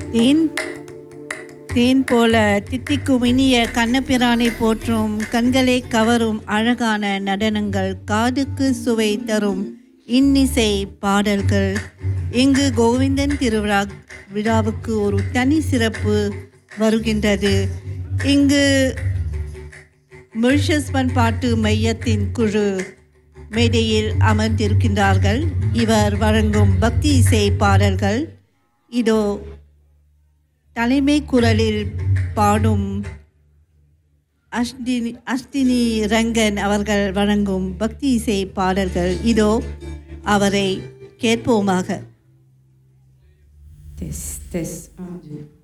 தேன் தேன் போல தித்திக்கும் இனிய கண்ணபிரானை போற்றும் கண்களை கவரும் அழகான நடனங்கள் காதுக்கு சுவை தரும் இன்னிசை பாடல்கள் இங்கு கோவிந்தன் திருவிழா விழாவுக்கு ஒரு தனி சிறப்பு வருகின்றது இங்கு மொரிஷஸ் பண்பாட்டு மையத்தின் குழு மேடையில் அமர்ந்திருக்கின்றார்கள் இவர் வழங்கும் பக்தி இசை பாடல்கள் இதோ தலைமை குரலில் பாடும் அஷ்டினி அஷ்டினி ரங்கன் அவர்கள் வழங்கும் பக்தி இசை பாடல்கள் இதோ அவரை கேட்போமாக Test, test, un, deux.